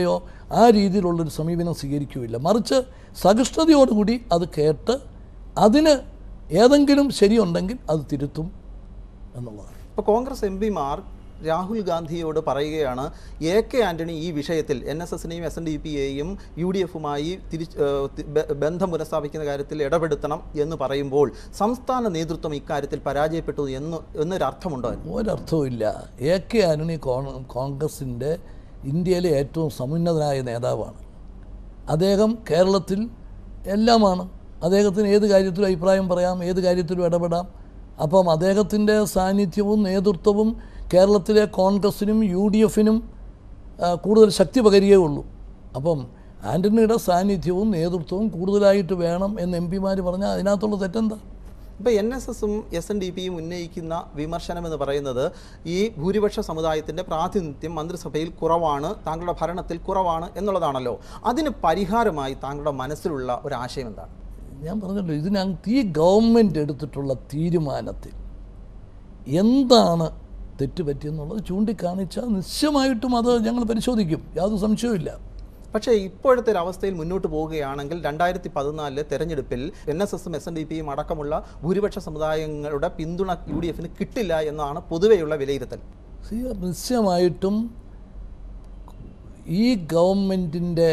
ആ രീതിയിലുള്ളൊരു സമീപനം സ്വീകരിക്കുകയില്ല മറിച്ച് സഹിഷ്ണുതയോടുകൂടി അത് കേട്ട് അതിന് ഏതെങ്കിലും ശരിയുണ്ടെങ്കിൽ അത് തിരുത്തും എന്നുള്ളതാണ് ഇപ്പോൾ കോൺഗ്രസ് എം പിമാർ രാഹുൽ ഗാന്ധിയോട് പറയുകയാണ് എ കെ ആന്റണി ഈ വിഷയത്തിൽ എൻ എസ് എസിനെയും എസ് എൻ ഡി പി എയും യു ഡി എഫുമായി തിരിച്ച് ഏഹ് തി- ബ- ബന്ധം പുനഃസ്ഥാപിക്കുന്ന കാര്യത്തിൽ ഇടപെടുത്തണം എന്ന് പറയുമ്പോൾ സംസ്ഥാന നേതൃത്വം ഇക്കാര്യത്തിൽ പരാജയപ്പെട്ടു എന്ന് എന്നൊരർത്ഥമുണ്ടോ അതിന്? ഒരർത്ഥവുമില്ല എ കെ ആന്റണി കോൺ- കോൺഗ്രസിൻ്റെ ഇന്ത്യയിലെ ഏറ്റവും സമുന്നതനായ നേതാവാണ് അദ്ദേഹം കേരളത്തിൽ എല്ലാമാണ് അദ്ദേഹത്തിന് ഏത് കാര്യത്തിലും അഭിപ്രായം പറയാം ഏത് കാര്യത്തിലും ഇടപെടാം അപ്പം അദ്ദേഹത്തിൻ്റെ സാന്നിധ്യവും നേതൃത്വവും കേരളത്തിലെ കോൺഗ്രസിനും യു ഡി എഫിനും കൂടുതൽ ശക്തി പകരുകയേ ഉള്ളൂ അപ്പം ആൻ്റണിയുടെ സാന്നിധ്യവും നേതൃത്വവും കൂടുതലായിട്ട് വേണം എന്ന് എം പിമാർ പറഞ്ഞാൽ അതിനകത്തുള്ള തെറ്റെന്താ ഇപ്പോൾ എൻ എസ് എസും എസ് എൻ ഡി പിയും ഉന്നയിക്കുന്ന വിമർശനം എന്ന് പറയുന്നത് ഈ ഭൂരിപക്ഷ സമുദായത്തിൻ്റെ പ്രാതിനിധ്യം മന്ത്രിസഭയിൽ കുറവാണ് താങ്കളുടെ ഭരണത്തിൽ കുറവാണ് എന്നുള്ളതാണല്ലോ അതിന് പരിഹാരമായി താങ്കളുടെ മനസ്സിലുള്ള ഒരു ആശയം എന്താണ് ഞാൻ പറഞ്ഞല്ലോ ഇതിനകത്ത് ഈ ഗവൺമെൻറ് എടുത്തിട്ടുള്ള തീരുമാനത്തിൽ എന്താണ് തെറ്റ് പറ്റിയെന്നുള്ളത് ചൂണ്ടിക്കാണിച്ചാൽ നിശ്ചയമായിട്ടും അത് ഞങ്ങൾ പരിശോധിക്കും യാതൊരു സംശയവുമില്ല പക്ഷേ ഇപ്പോഴത്തെ ഒരു അവസ്ഥയിൽ മുന്നോട്ട് പോവുകയാണെങ്കിൽ രണ്ടായിരത്തി പതിനാലിലെ തെരഞ്ഞെടുപ്പിൽ എൻ എസ് എസും എസ് എൻ ഡി പിയും അടക്കമുള്ള ഭൂരിപക്ഷ സമുദായങ്ങളുടെ പിന്തുണ യു ഡി എഫിന് കിട്ടില്ല എന്നാണ് പൊതുവെയുള്ള വിലയിരുത്തൽ സി നിശ്ചയമായിട്ടും ഈ ഗവൺമെൻറ്റിൻ്റെ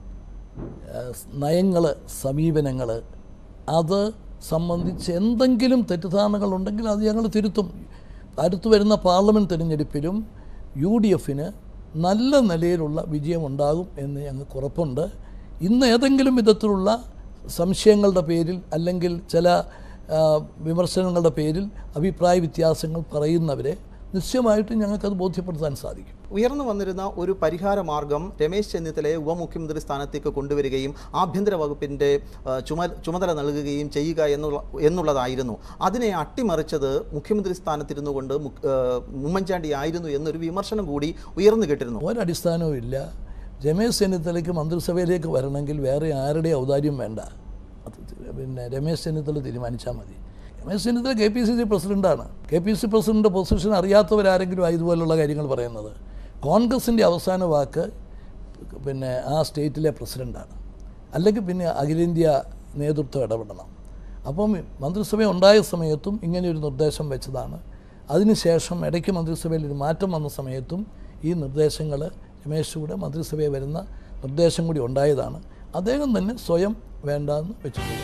നയങ്ങൾ സമീപനങ്ങൾ അത് സംബന്ധിച്ച് എന്തെങ്കിലും തെറ്റിദ്ധാരണകളുണ്ടെങ്കിൽ അത് ഞങ്ങൾ തിരുത്തും അടുത്ത് വരുന്ന പാർലമെൻറ്റ് തിരഞ്ഞെടുപ്പിലും യു ഡി എഫിന് നല്ല നിലയിലുള്ള വിജയമുണ്ടാകും എന്ന് ഞങ്ങൾക്ക് ഉറപ്പുണ്ട് ഇന്ന് ഏതെങ്കിലും വിധത്തിലുള്ള സംശയങ്ങളുടെ പേരിൽ അല്ലെങ്കിൽ ചില ആ, വിമർശനങ്ങളുടെ പേരിൽ അഭിപ്രായ വ്യത്യാസങ്ങൾ പറയുന്നവരെ നിശ്ചയമായിട്ടും ഞങ്ങൾക്കത് ബോധ്യപ്പെടുത്താൻ സാധിക്കും ഉയർന്നു വന്നിരുന്ന ഒരു പരിഹാര മാർഗം രമേശ് ചെന്നിത്തലയെ ഉപമുഖ്യമന്ത്രി സ്ഥാനത്തേക്ക് കൊണ്ടുവരികയും ആഭ്യന്തര വകുപ്പിൻ്റെ ആ, ചുമ ചുമതല നൽകുകയും ചെയ്യുക എന്നുള്ള എന്നുള്ളതായിരുന്നു അതിനെ അട്ടിമറിച്ചത് മുഖ്യമന്ത്രി സ്ഥാനത്തിരുന്നു കൊണ്ട് മുഖ്- ആ, ഉമ്മൻചാണ്ടി ആയിരുന്നു എന്നൊരു വിമർശനം കൂടി ഉയർന്നു കേട്ടിരുന്നു ഒരടിസ്ഥാനവും ഇല്ല രമേശ് ചെന്നിത്തലയ്ക്ക് മന്ത്രിസഭയിലേക്ക് വരണമെങ്കിൽ വേറെ ആരുടെ ഔദാര്യം വേണ്ട അത് പിന്നെ രമേശ് ചെന്നിത്തല തീരുമാനിച്ചാൽ മതി Ramesh Chennithala K P C C പ്രസിഡൻ്റാണ് K P C president position അറിയാത്തവരാരെങ്കിലും ആ ഇതുപോലുള്ള കാര്യങ്ങൾ പറയുന്നത് കോൺഗ്രസിൻ്റെ അവസാന വാക്ക് പിന്നെ ആ സ്റ്റേറ്റിലെ പ്രസിഡൻ്റാണ് അല്ലെങ്കിൽ പിന്നെ അഖിലേന്ത്യാ നേതൃത്വം ഇടപെടണം അപ്പം മന്ത്രിസഭ ഉണ്ടായ സമയത്തും ഇങ്ങനെ ഒരു നിർദ്ദേശം വെച്ചതാണ് അതിനുശേഷം ഇടയ്ക്ക് മന്ത്രിസഭയിൽ ഒരു മാറ്റം വന്ന സമയത്തും ഈ നിർദ്ദേശങ്ങൾ രമേശ് കൂടെ മന്ത്രിസഭയിൽ വരുന്ന നിർദ്ദേശം കൂടി ഉണ്ടായതാണ് അദ്ദേഹം തന്നെ സ്വയം വേണ്ടാന്ന് വെച്ചിട്ടുണ്ട്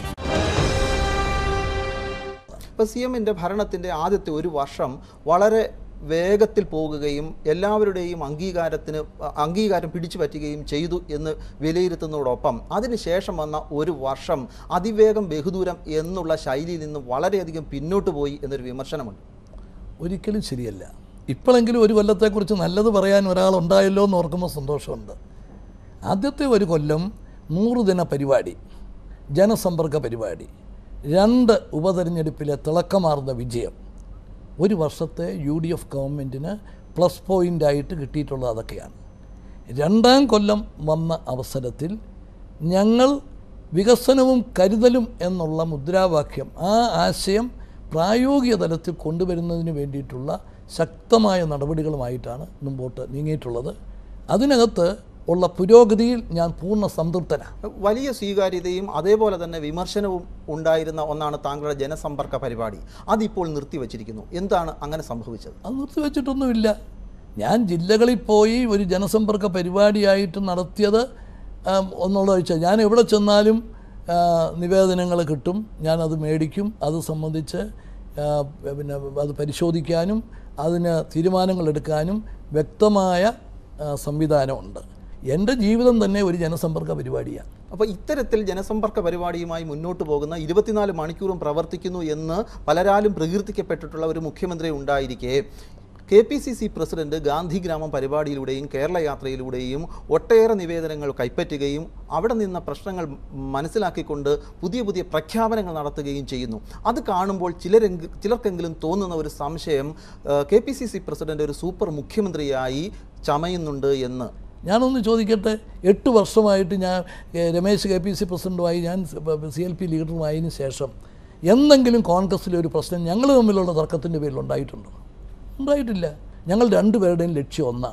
ഇപ്പോൾ സി എമ്മിൻ്റെ ഭരണത്തിൻ്റെ ആദ്യത്തെ ഒരു വർഷം വളരെ വേഗത്തിൽ പോകുകയും എല്ലാവരുടെയും അംഗീകാരത്തിന് അ- അംഗീകാരം പിടിച്ചു പറ്റുകയും ചെയ്തു എന്ന് വിലയിരുത്തുന്നതോടൊപ്പം അതിനുശേഷം വന്ന ഒരു വർഷം അതിവേഗം ബഹുദൂരം എന്നുള്ള ശൈലിയിൽ നിന്ന് വളരെയധികം പിന്നോട്ട് പോയി എന്നൊരു വിമർശനമുണ്ട് ഒരിക്കലും ശരിയല്ല ഇപ്പോഴെങ്കിലും ഒരു കൊല്ലത്തെക്കുറിച്ച് നല്ലത് പറയാൻ ഒരാളുണ്ടായല്ലോ എന്ന് ഓർക്കുമ്പോൾ സന്തോഷമുണ്ട് ആദ്യത്തെ ഒരു കൊല്ലം നൂറ് ദിന പരിപാടി ജനസമ്പർക്ക പരിപാടി രണ്ട് ഉപതെരഞ്ഞെടുപ്പിലെ തിളക്കമാർന്ന വിജയം ഒരു വർഷത്തെ യു ഡി എഫ് ഗവൺമെൻറ്റിന് പ്ലസ് പോയിൻ്റായിട്ട് കിട്ടിയിട്ടുള്ളത് അതൊക്കെയാണ് രണ്ടാം കൊല്ലം വന്ന അവസരത്തിൽ ഞങ്ങൾ വികസനവും കരുതലും എന്നുള്ള മുദ്രാവാക്യം ആ ആശയം പ്രായോഗിക തലത്തിൽ കൊണ്ടുവരുന്നതിന് വേണ്ടിയിട്ടുള്ള ശക്തമായ നടപടികളുമായിട്ടാണ് മുമ്പോട്ട് നീങ്ങിയിട്ടുള്ളത് അതിനകത്ത് ഉള്ള പുരോഗതിയിൽ ഞാൻ പൂർണ്ണ സംതൃപ്തനാണ് വലിയ സ്വീകാര്യതയും അതേപോലെ തന്നെ വിമർശനവും ഉണ്ടായിരുന്ന ഒന്നാണ് താങ്കളുടെ ജനസമ്പർക്ക പരിപാടി അതിപ്പോൾ നിർത്തിവച്ചിരിക്കുന്നു എന്താണ് അങ്ങനെ സംഭവിച്ചത് അത് നിർത്തിവെച്ചിട്ടൊന്നുമില്ല ഞാൻ ജില്ലകളിൽ പോയി ഒരു ജനസമ്പർക്ക പരിപാടിയായിട്ട് നടത്തിയത് ആം, ഒന്നുള്ളത് വെച്ചാൽ ഞാൻ എവിടെ ചെന്നാലും നിവേദനങ്ങൾ കിട്ടും ഞാനത് മേടിക്കും അത് സംബന്ധിച്ച് ആ, പിന്നെ അത് പരിശോധിക്കാനും അതിന് തീരുമാനങ്ങൾ എടുക്കാനും വ്യക്തമായ ആ, സംവിധാനമുണ്ട് എൻ്റെ ജീവിതം തന്നെ ഒരു ജനസമ്പർക്ക പരിപാടിയാണ് അപ്പോൾ ഇത്തരത്തിൽ ജനസമ്പർക്ക പരിപാടിയുമായി മുന്നോട്ട് പോകുന്ന ഇരുപത്തിനാല് മണിക്കൂറും പ്രവർത്തിക്കുന്നു എന്ന് പലരാലും പ്രകീർത്തിക്കപ്പെട്ടിട്ടുള്ള ഒരു മുഖ്യമന്ത്രി ഉണ്ടായിരിക്കെ K P C C president Gandhigramam പരിപാടിയിലൂടെയും കേരള യാത്രയിലൂടെയും ഒട്ടേറെ നിവേദനങ്ങൾ കൈപ്പറ്റുകയും അവിടെ നിന്ന പ്രശ്നങ്ങൾ മനസ്സിലാക്കിക്കൊണ്ട് പുതിയ പുതിയ പ്രഖ്യാപനങ്ങൾ നടത്തുകയും ചെയ്യുന്നു അത് കാണുമ്പോൾ ചിലരെങ്കിൽ ചിലർക്കെങ്കിലും തോന്നുന്ന ഒരു സംശയം K P C C president ഒരു സൂപ്പർ മുഖ്യമന്ത്രിയായി ചമയുന്നുണ്ട് എന്ന് ഞാനൊന്ന് ചോദിക്കട്ടെ എട്ട് വർഷമായിട്ട് ഞാൻ ഏ, രമേശ് കെ പി സി പ്രസിഡൻറ്റുമായി ഞാൻ സി എൽ പി ലീഡറുമായതിനു ശേഷം എന്തെങ്കിലും കോൺഗ്രസ്സിലെ ഒരു പ്രശ്നം ഞങ്ങൾ തമ്മിലുള്ള തർക്കത്തിൻ്റെ പേരിൽ ഉണ്ടായിട്ടുണ്ടോ ഉണ്ടായിട്ടില്ല ഞങ്ങൾ രണ്ടുപേരുടെയും ലക്ഷ്യം ഒന്നാണ്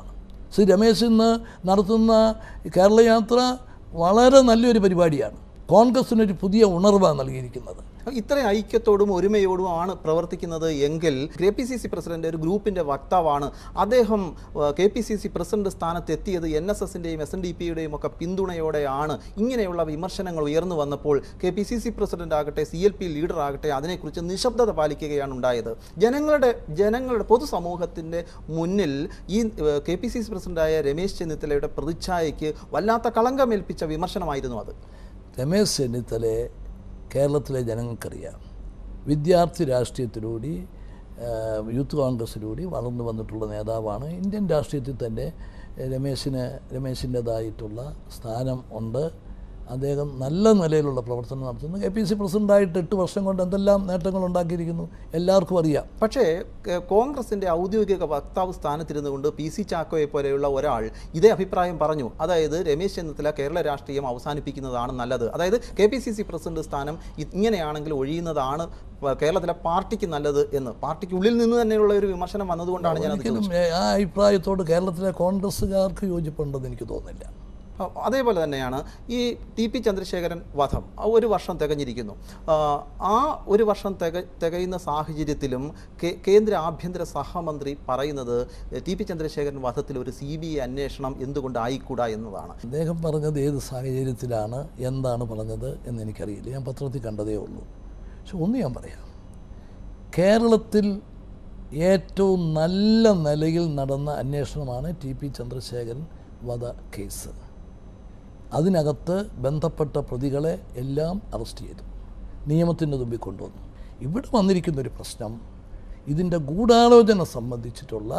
ശ്രീ രമേശ് ഇന്ന് നടത്തുന്ന കേരള യാത്ര വളരെ നല്ലൊരു പരിപാടിയാണ് കോൺഗ്രസിനൊരു പുതിയ ഉണർവാണ് നൽകിയിരിക്കുന്നത് ഇത്രയും ഐക്യത്തോടും ഒരുമയോടും ആണ് പ്രവർത്തിക്കുന്നത് എങ്കിൽ K P C C president ഒരു ഗ്രൂപ്പിന്റെ വക്താവാണ് അദ്ദേഹം K P C C president സ്ഥാനത്ത് എത്തിയത് എൻ എസ് എസിൻ്റെയും എസ് എൻ ഡി പിയുടെയും ഒക്കെ പിന്തുണയോടെയാണ് ഇങ്ങനെയുള്ള വിമർശനങ്ങൾ ഉയർന്നു വന്നപ്പോൾ K P C C president ആകട്ടെ സി എൽ പി ലീഡർ ആകട്ടെ അതിനെക്കുറിച്ച് നിശബ്ദത പാലിക്കുകയാണ് ഉണ്ടായത് ജനങ്ങളുടെ ജനങ്ങളുടെ പൊതുസമൂഹത്തിൻ്റെ മുന്നിൽ ഈ കെ പി സി സി പ്രസിഡന്റായ രമേശ് ചെന്നിത്തലയുടെ പ്രതിച്ഛായയ്ക്ക് വല്ലാത്ത കളങ്കമേൽപ്പിച്ച വിമർശനമായിരുന്നു അത് രമേശ് ചെന്നിത്തലയെ കേരളത്തിലെ ജനങ്ങൾക്കറിയാം വിദ്യാർത്ഥി രാഷ്ട്രീയത്തിലൂടെ ആ, യൂത്ത് കോൺഗ്രസ്സിലൂടെ വളർന്നു വന്നിട്ടുള്ള നേതാവാണ് ഇന്ത്യൻ രാഷ്ട്രീയത്തിൽ തന്നെ രമേശിന് രമേശിൻ്റെതായിട്ടുള്ള സ്ഥാനം ഉണ്ട് അദ്ദേഹം നല്ല നിലയിലുള്ള പ്രവർത്തനം നടത്തുന്നു കെ പി സി പ്രസിഡൻ്റായിട്ട് എട്ട് വർഷം കൊണ്ട് എന്തെല്ലാം നേട്ടങ്ങൾ ഉണ്ടാക്കിയിരിക്കുന്നു എല്ലാവർക്കും അറിയാം പക്ഷേ ക- കോൺഗ്രസിന്റെ ഔദ്യോഗിക വക്താവ് സ്ഥാനത്തിരുന്നു കൊണ്ട് പി സി ചാക്കോയെ പോലെയുള്ള ഒരാൾ ഇതേ അഭിപ്രായം പറഞ്ഞു അതായത് രമേശ് ചെന്നിത്തല കേരള രാഷ്ട്രീയം അവസാനിപ്പിക്കുന്നതാണ് നല്ലത് അതായത് K P C C president സ്ഥാനം ഇ- ഇങ്ങനെയാണെങ്കിൽ ഒഴിയുന്നതാണ് പ- കേരളത്തിലെ പാർട്ടിക്ക് നല്ലത് എന്ന് പാർട്ടിക്കുള്ളിൽ നിന്ന് തന്നെയുള്ള ഒരു വിമർശനം വന്നതുകൊണ്ടാണ് ഞാനത് ഒരിക്കലും ഏ, ആ അഭിപ്രായത്തോട് കേരളത്തിലെ കോൺഗ്രസ്സുകാർക്ക് യോജിപ്പുണ്ടെന്ന് എനിക്ക് തോന്നുന്നില്ല ആ, അതേപോലെ തന്നെയാണ് ഈ ടി പി ചന്ദ്രശേഖരൻ വധം ആ ഒരു വർഷം തികഞ്ഞിരിക്കുന്നു ആ, ആ ഒരു വർഷം തിക തികയുന്ന സാഹചര്യത്തിലും കേ- കേന്ദ്ര ആഭ്യന്തര സഹമന്ത്രി പറയുന്നത് ടി പി ചന്ദ്രശേഖരൻ വധത്തിൽ ഒരു സി ബി ഐ അന്വേഷണം എന്തുകൊണ്ട് ആയിക്കൂടാ എന്നതാണ് അദ്ദേഹം പറഞ്ഞത് ഏത് സാഹചര്യത്തിലാണ് എന്താണ് പറഞ്ഞത് എന്ന് എനിക്കറിയില്ല ഞാൻ പത്രത്തിൽ കണ്ടതേ ഉള്ളൂ പക്ഷെ ഒന്ന് ഞാൻ പറയാം കേരളത്തിൽ ഏറ്റവും നല്ല നിലയിൽ നടന്ന അന്വേഷണമാണ് ടി പി ചന്ദ്രശേഖരൻ വധ കേസ് അതിനകത്ത് ബന്ധപ്പെട്ട പ്രതികളെ എല്ലാം അറസ്റ്റ് ചെയ്തു നിയമത്തിൻ്റെ മുമ്പിൽ കൊണ്ടുവന്നു ഇവിടെ വന്നിരിക്കുന്ന ഒരു പ്രശ്നം ഇതിൻ്റെ ഗൂഢാലോചന സംബന്ധിച്ചിട്ടുള്ള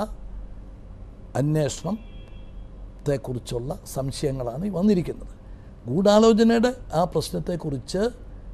അന്വേഷണം ത്തെക്കുറിച്ചുള്ള സംശയങ്ങളാണ് ഈ വന്നിരിക്കുന്നത് ഗൂഢാലോചനയുടെ ആ പ്രശ്നത്തെക്കുറിച്ച്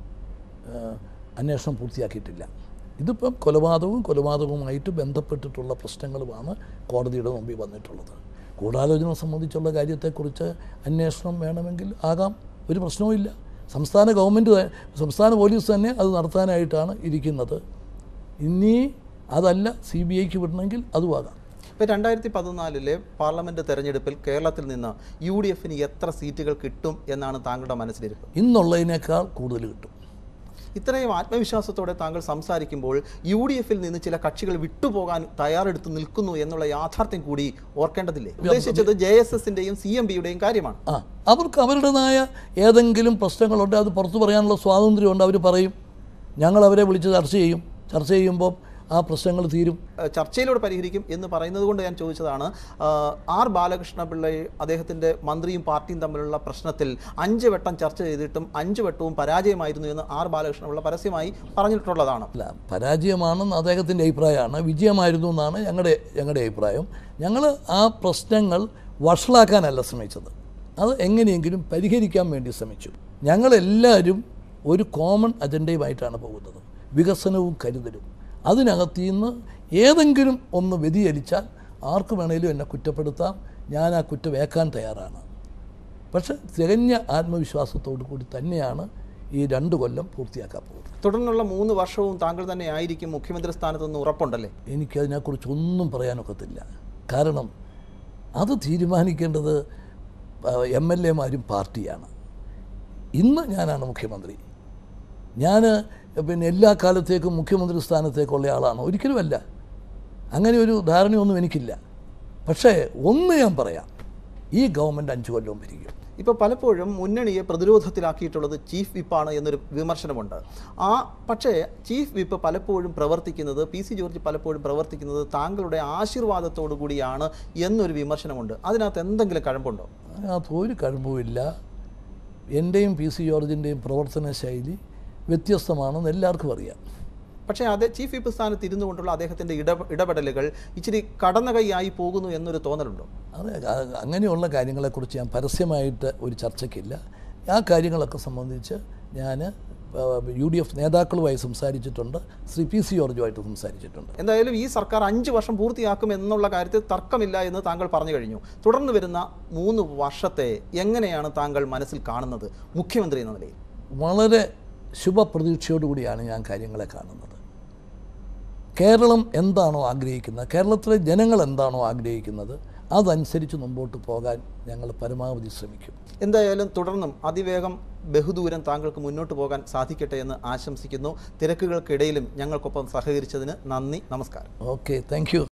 ആ, അന്വേഷണം പൂർത്തിയാക്കിയിട്ടില്ല ഇതിപ്പം കൊലപാതകവും കൊലപാതകവുമായിട്ട് ബന്ധപ്പെട്ടിട്ടുള്ള പ്രശ്നങ്ങളുമാണ് കോടതിയുടെ മുമ്പിൽ വന്നിട്ടുള്ളത് ഗൂഢാലോചന സംബന്ധിച്ചുള്ള കാര്യത്തെക്കുറിച്ച് അന്വേഷണം വേണമെങ്കിൽ ആകാം ഒരു പ്രശ്നവുമില്ല സംസ്ഥാന ഗവൺമെൻറ് ത- സംസ്ഥാന പോലീസ് തന്നെ അത് നടത്താനായിട്ടാണ് ഇരിക്കുന്നത് ഇനി അതല്ല സി ബി ഐക്ക് വിടണമെങ്കിൽ അതുമാകാം ഇപ്പോൾ രണ്ടായിരത്തി പതിനാലിലെ പാർലമെന്റ് തെരഞ്ഞെടുപ്പിൽ കേരളത്തിൽ നിന്ന് യു ഡി എഫിന് എത്ര സീറ്റുകൾ കിട്ടും എന്നാണ് താങ്കളുടെ മനസ്സിലിരിപ്പ് ഇന്നുള്ളതിനേക്കാൾ കൂടുതൽ കിട്ടും ഇത്രയും ആത്മവിശ്വാസത്തോടെ താങ്കൾ സംസാരിക്കുമ്പോൾ യു ഡി എഫിൽ നിന്ന് ചില കക്ഷികൾ വിട്ടുപോകാൻ തയ്യാറെടുത്ത് നിൽക്കുന്നു എന്നുള്ള യാഥാർത്ഥ്യം കൂടി ഓർക്കേണ്ടതില്ലേ ഉദ്ദേശിച്ചത് ജെ എസ് എസിന്റെയും സി എം പിയുടെയും കാര്യമാണ് ആ അവർക്ക് അവരുടേതായ ഏതെങ്കിലും പ്രശ്നങ്ങളുണ്ട് അത് പുറത്തു പറയാനുള്ള സ്വാതന്ത്ര്യമുണ്ട് അവർ പറയും ഞങ്ങൾ അവരെ വിളിച്ച് ചർച്ച ചെയ്യും ചർച്ച ചെയ്യുമ്പോൾ ആ പ്രശ്നങ്ങൾ തീരും ഏഹ് ചർച്ചയിലൂടെ പരിഹരിക്കും എന്ന് പറയുന്നത് കൊണ്ട് ഞാൻ ചോദിച്ചതാണ് ആഹ് ആർ ബാലകൃഷ്ണ പിള്ള അദ്ദേഹത്തിൻ്റെ മന്ത്രിയും പാർട്ടിയും തമ്മിലുള്ള പ്രശ്നത്തിൽ അഞ്ച് വട്ടം ചർച്ച ചെയ്തിട്ടും അഞ്ച് വട്ടവും പരാജയമായിരുന്നു എന്ന് ആർ ബാലകൃഷ്ണ പിള്ള പരസ്യമായി പറഞ്ഞിട്ടുള്ളതാണ് അല്ല പരാജയമാണെന്ന് അദ്ദേഹത്തിൻ്റെ അഭിപ്രായമാണ് വിജയമായിരുന്നു എന്നാണ് ഞങ്ങളുടെ ഞങ്ങളുടെ അഭിപ്രായം ഞങ്ങൾ ആ പ്രശ്നങ്ങൾ വഷളാക്കാനല്ല ശ്രമിച്ചത് അത് എങ്ങനെയെങ്കിലും പരിഹരിക്കാൻ വേണ്ടി ശ്രമിച്ചു ഞങ്ങളെല്ലാവരും ഒരു കോമൺ അജണ്ടയുമായിട്ടാണ് പോകുന്നത് വികസനവും കരുതലും അതിനകത്ത് നിന്ന് ഏതെങ്കിലും ഒന്ന് വ്യതിചലിച്ചാൽ ആർക്ക് വേണേലും എന്നെ കുറ്റപ്പെടുത്താം ഞാൻ ആ കുറ്റം ഏക്കാൻ തയ്യാറാണ് പക്ഷെ തികഞ്ഞ ആത്മവിശ്വാസത്തോടു കൂടി തന്നെയാണ് ഈ രണ്ട് കൊല്ലം പൂർത്തിയാക്കാൻ പോകുന്നത് തുടർന്നുള്ള മൂന്ന് വർഷവും താങ്കൾ തന്നെ ആയിരിക്കും മുഖ്യമന്ത്രി സ്ഥാനത്തെന്ന് ഉറപ്പുണ്ടല്ലേ എനിക്കതിനെക്കുറിച്ച് ഒന്നും പറയാനൊക്കത്തില്ല കാരണം അത് തീരുമാനിക്കേണ്ടത് എം എൽ എമാരും പാർട്ടിയാണ് ഇന്ന് ഞാനാണ് മുഖ്യമന്ത്രി ഞാൻ പിന്നെ എല്ലാ കാലത്തേക്കും മുഖ്യമന്ത്രി സ്ഥാനത്തേക്കുള്ള ആളാണ് ഒരിക്കലുമല്ല അങ്ങനെ ഒരു ധാരണയൊന്നും എനിക്കില്ല പക്ഷേ ഒന്ന് ഞാൻ പറയാം ഈ ഗവൺമെൻറ് അഞ്ച് കൊല്ലവും ഭരിക്കും ഇപ്പോൾ പലപ്പോഴും മുന്നണിയെ പ്രതിരോധത്തിലാക്കിയിട്ടുള്ളത് ചീഫ് വിപ്പാണ് എന്നൊരു വിമർശനമുണ്ട് ആ പക്ഷേ ചീഫ് വിപ്പ് പലപ്പോഴും പ്രവർത്തിക്കുന്നത് പി സി ജോർജ് പലപ്പോഴും പ്രവർത്തിക്കുന്നത് താങ്കളുടെ ആശീർവാദത്തോടു കൂടിയാണ് എന്നൊരു വിമർശനമുണ്ട് അതിനകത്ത് എന്തെങ്കിലും കഴമ്പുണ്ടോ അതിനകത്ത് ഒരു കഴിവുമില്ല എൻ്റെയും പി സി ജോർജിൻ്റെയും പ്രവർത്തന ശൈലി വ്യത്യസ്തമാണെന്ന് എല്ലാവർക്കും അറിയാം പക്ഷേ അതേ ചീഫ് വിപ്പ് സ്ഥാനത്ത് ഇരുന്നു കൊണ്ടുള്ള അദ്ദേഹത്തിൻ്റെ ഇട ഇടപെടലുകൾ ഇച്ചിരി കടന്ന കൈയായി പോകുന്നു എന്നൊരു തോന്നലുണ്ടോ അത് അ- അങ്ങനെയുള്ള കാര്യങ്ങളെക്കുറിച്ച് ഞാൻ പരസ്യമായിട്ട് ഒരു ചർച്ചയ്ക്കില്ല ആ കാര്യങ്ങളൊക്കെ സംബന്ധിച്ച് ഞാൻ യു ഡി എഫ് നേതാക്കളുമായി സംസാരിച്ചിട്ടുണ്ട് ശ്രീ പി സി ജോർജുമായിട്ട് സംസാരിച്ചിട്ടുണ്ട് എന്തായാലും ഈ സർക്കാർ അഞ്ച് വർഷം പൂർത്തിയാക്കും എന്നുള്ള കാര്യത്തിൽ തർക്കമില്ല എന്ന് താങ്കൾ പറഞ്ഞു കഴിഞ്ഞു തുടർന്ന് വരുന്ന മൂന്ന് വർഷത്തെ എങ്ങനെയാണ് താങ്കൾ മനസ്സിൽ കാണുന്നത് മുഖ്യമന്ത്രി എന്ന നിലയിൽ വളരെ ശുഭപ്രതീക്ഷയോടുകൂടിയാണ് ഞാൻ കാര്യങ്ങളെ കാണുന്നത് കേരളം എന്താണോ ആഗ്രഹിക്കുന്നത് കേരളത്തിലെ ജനങ്ങൾ എന്താണോ ആഗ്രഹിക്കുന്നത് അതനുസരിച്ച് മുമ്പോട്ട് പോകാൻ ഞങ്ങൾ പരമാവധി ശ്രമിക്കും എന്തായാലും തുടർന്നും അതിവേഗം ബഹുദൂരം താങ്കൾക്ക് മുന്നോട്ട് പോകാൻ സാധിക്കട്ടെ എന്ന് ആശംസിക്കുന്നു തിരക്കുകൾക്കിടയിലും ഞങ്ങൾക്കൊപ്പം സഹകരിച്ചതിന് നന്ദി നമസ്കാരം ഓക്കെ താങ്ക് യു